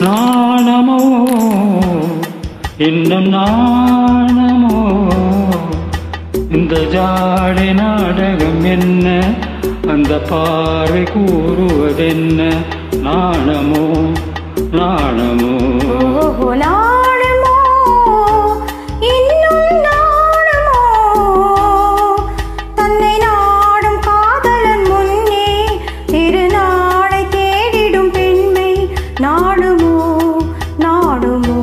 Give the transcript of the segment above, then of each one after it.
நாணமோ இன்னும் நாணமோ இந்த ஜாடை நாடகம் என்ன அந்த பார்வை கூறுவதென்ன நாணமோ நாணமோ ஓஹோ நாணமோ இன்னும் நாணமோ தன்னை நாடும் காதலன் முன்னே திருநாளை தேடிடும் பெண்மை நாடுமோ நாடுமோ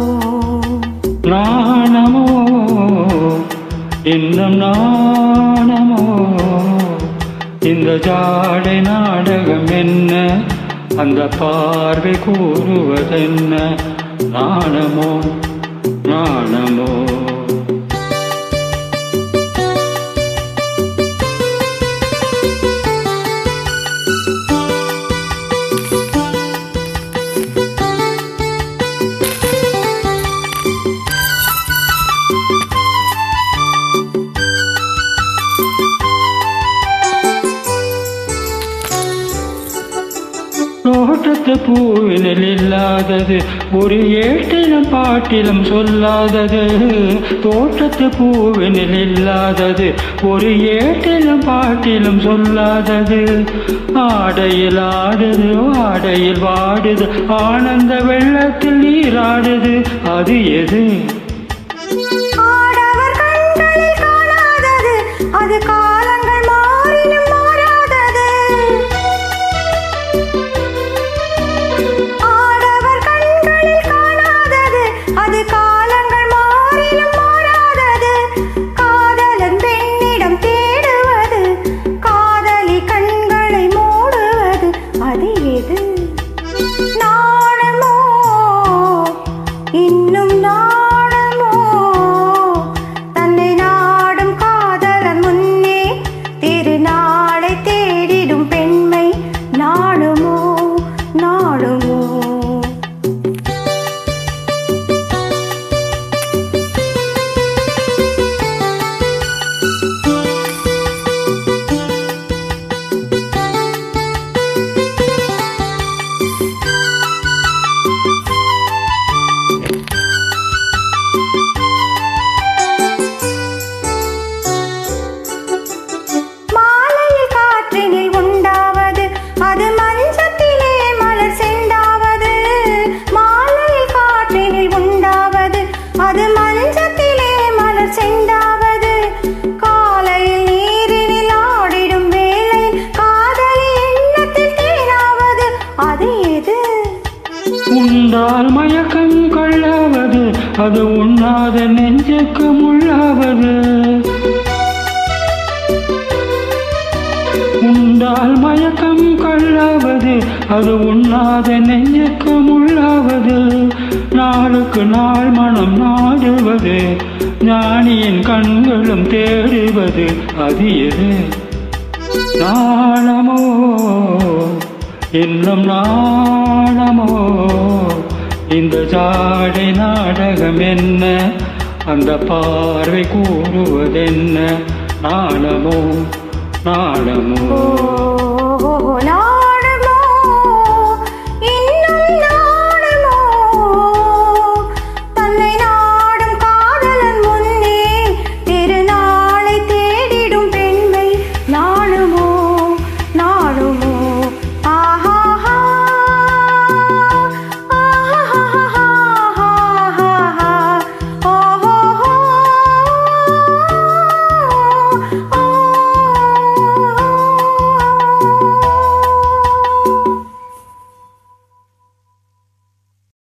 நாணமோ இன்னும் நாணமோ இந்த ஜாடை நாடகம் என்ன அந்த பார்வை கூறுவதென்ன நாணமோ நாணமோ தோட்டத்து பூவினில் இல்லாதது ஒரு ஏட்டிலும் பாட்டிலும் சொல்லாதது தோட்டத்து பூவினில் இல்லாதது ஒரு ஏட்டிலும் பாட்டிலும் சொல்லாதது ஆடையில் ஆடுது ஆடையில் வாடுது ஆனந்த வெள்ளத்தில் நீராடுது அது எது ஆடவர் கண்களில் காணாதது அது காலங்கள் மாறினும் மாறாதது ஆடவர் கண்களில் காணாதது அது காலங்கள் மாறினும் மாறாதது காதலன் பெண்ணிடம் தேடுவது காதலி கண்களை மூடுவது அது எது நாணமோ இன்னும் நாணமோ தன்னை நாடும் காதலன் முன்னே திருநாளை தேடிடும் பெண்மை நாடுமோ நாடுமோ மாலையில் காற்றினில் உண்டாவது அது மஞ்சத்திலே மலர் செண்டாவது மாலையில் காற்றினில் உண்டாவது அது மஞ்சத்திலே மலர் செண்டாவது காலையில் நீரினில் ஆடிடும் வேளையில் காதலி எண்ணத்தில் தேனாவது அது எது உண்டால் மயக்கம் கொள்ளாவது அது உண்ணாத நெஞ்சுக்கு முள்ளாவது உண்டால் மயக்கம் கொள்ளாவது அது உண்ணாத நெஞ்சுக்கு முள்ளாவது நாளுக்கு நாள் மனம் நாடுவது ஞானியின் கண்களும் தேடுவது அது எது நாணமோ இன்னும் நாணமோ இந்த ஜாடை நாடகம் என்ன அந்த பார்வை கூறுவதென்ன நாணமோ நாணமோ ஓ